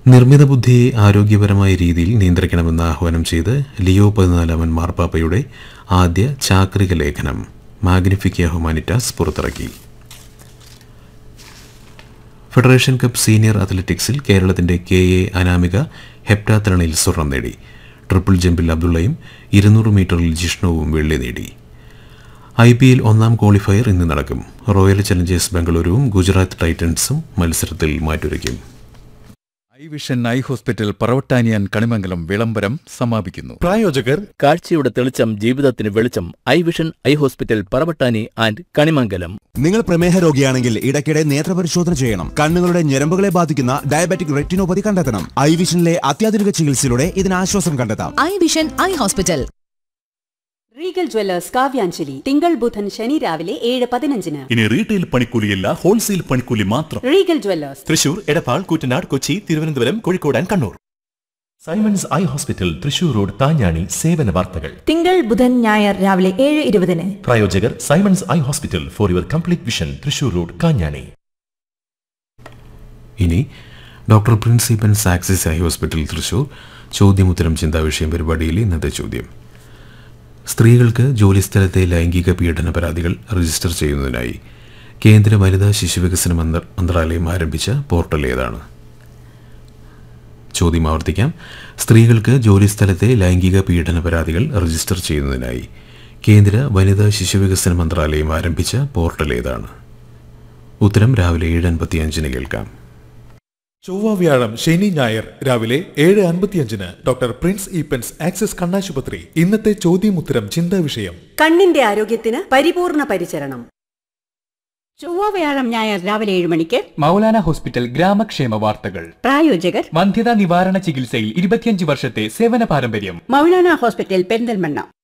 നിർമ്മിത ബുദ്ധിയെ ആരോഗ്യപരമായ രീതിയിൽ നിയന്ത്രിക്കണമെന്ന് ആഹ്വാനം ചെയ്ത് ലിയോ പതിനാലാമൻ മാർപ്പാപ്പയുടെ ആദ്യ ചാക്രിക ലേഖനം മാഗ്നിഫിക്ക ഹ്യൂമാനിറ്റാസ് പുറത്തിറക്കി ഫെഡറേഷൻ കപ്പ് സീനിയർ അത്ലറ്റിക്സിൽ കേരളത്തിന്റെ കെ എ അനാമിക ഹെപ്റ്റാത്തലണിൽ സ്വർണം നേടി ട്രിപ്പിൾ ജമ്പിൽ അബ്ദുള്ളയും ഇരുന്നൂറ് മീറ്ററിൽ ജിഷ്ണുവും വെള്ളി നേടി ഐ പി എൽ ഒന്നാം ക്വാളിഫയർ ഇന്ന് നടക്കും റോയൽ ചലഞ്ചേഴ്സ് ബംഗളൂരുവും ഗുജറാത്ത് ടൈറ്റൻസും മത്സരത്തിൽ മാറ്റുരയ്ക്കും ഐ വിഷൻ ഐ ഹോസ്പിറ്റൽ പറവട്ടാനിയാൻ കണിമംഗലം വിളംബരം സമാപിക്കുന്നു പ്രായോജകർ കാഴ്ചയുടെ തെളിച്ചം ജീവിതത്തിന് വെളിച്ചം eye vision eye hospital Paravattani and Kanimangalam നിങ്ങൾ പ്രമേഹ രോഗിയാണെങ്കിൽ ഇടയ്ക്കിടെ നേത്രപരിശോധന ചെയ്യണം കണ്ണുകളുടെ ഞരമ്പുകളെ ബാധിക്കുന്ന ഡയബറ്റിക് റെറ്റിനോപ്പതി കണ്ടെത്തണം ഐ വിഷനിലെ അത്യാധുനിക ചികിത്സയിലൂടെ ഇതിന് ആശ്വാസം കണ്ടെത്താം eye vision eye hospital Regal Jewellers Kavyanjali തിങ്കൾ ബുധൻ ശനി രാവിലെ ഏഴ് പതിനഞ്ചിന് ഇനി റീറ്റെയിൽ പണിക്കൂലിയല്ല ഹോൾസെയിൽ പണിക്കൂലി മാത്രം Regal Jewellers Thrissur Edappal Koottanad Kochi Thiruvananthapuram Kozhikode and Kannur Simons eye hospital Thrissur road Thanjani സേവന വാർത്തകൾ തിങ്കൾ ബുധൻ ഞായർ രാവിലെ ഏഴ് ഇരുപതിന് പ്രായോജകർ Simons eye hospital for your complete vision Thrissur road Kanjani ഇനി ഡോക്ടർ പ്രിൻസിപ്പൻ സാക്സിസ് ഐ ഹോസ്പിറ്റൽ തൃശൂർ ചോദ്യമുത്തരം ചിന്താവിഷയം പരിപാടിയിലെ ഇന്നത്തെ ചോദ്യം സ്ത്രീകൾക്ക് ജോലിസ്ഥലത്തെ ലൈംഗിക പീഡന പരാതികൾ രജിസ്റ്റർ ചെയ്യുന്നതിനായി കേന്ദ്ര വനിതാ ശിശുവികസന മന്ത്ര- മന്ത്രാലയം ആരംഭിച്ച പോർട്ടൽ ഏതാണ് ചോദ്യം ആവർത്തിക്കാം സ്ത്രീകൾക്ക് ജോലിസ്ഥലത്തെ ലൈംഗിക പീഡന പരാതികൾ രജിസ്റ്റർ ചെയ്യുന്നതിനായി കേന്ദ്ര വനിതാ ശിശുവികസന മന്ത്രാലയം ആരംഭിച്ച പോർട്ടൽ ഏതാണ് ഉത്തരം രാവിലെ ഏഴ് അൻപത്തിയഞ്ചിന് കേൾക്കാം ചൊവ്വ വ്യാഴം ശനി ഞായർ രാവിലെ ഏഴ് അൻപത്തിയഞ്ചിന് ഡോക്ടർ പ്രിൻസ് ഈപ്പൻസ് ആക്സിസ് കണ്ണാശുപത്രി ഇന്നത്തെ ചോദ്യമുത്തരം ചിന്താ വിഷയം കണ്ണിന്റെ ആരോഗ്യത്തിന് പരിപൂർണ പരിചരണം ചൊവ്വ വ്യാഴം ഞായർ രാവിലെ ഏഴ് മണിക്ക് മൗലാന ഹോസ്പിറ്റൽ ഗ്രാമക്ഷേമ വാർത്തകൾ പ്രായോജകർ വന്ധ്യതാ നിവാരണ ചികിത്സയിൽ ഇരുപത്തിയഞ്ച് വർഷത്തെ സേവന പാരമ്പര്യം മൗലാന ഹോസ്പിറ്റൽ പെരിന്തൽമണ്ണ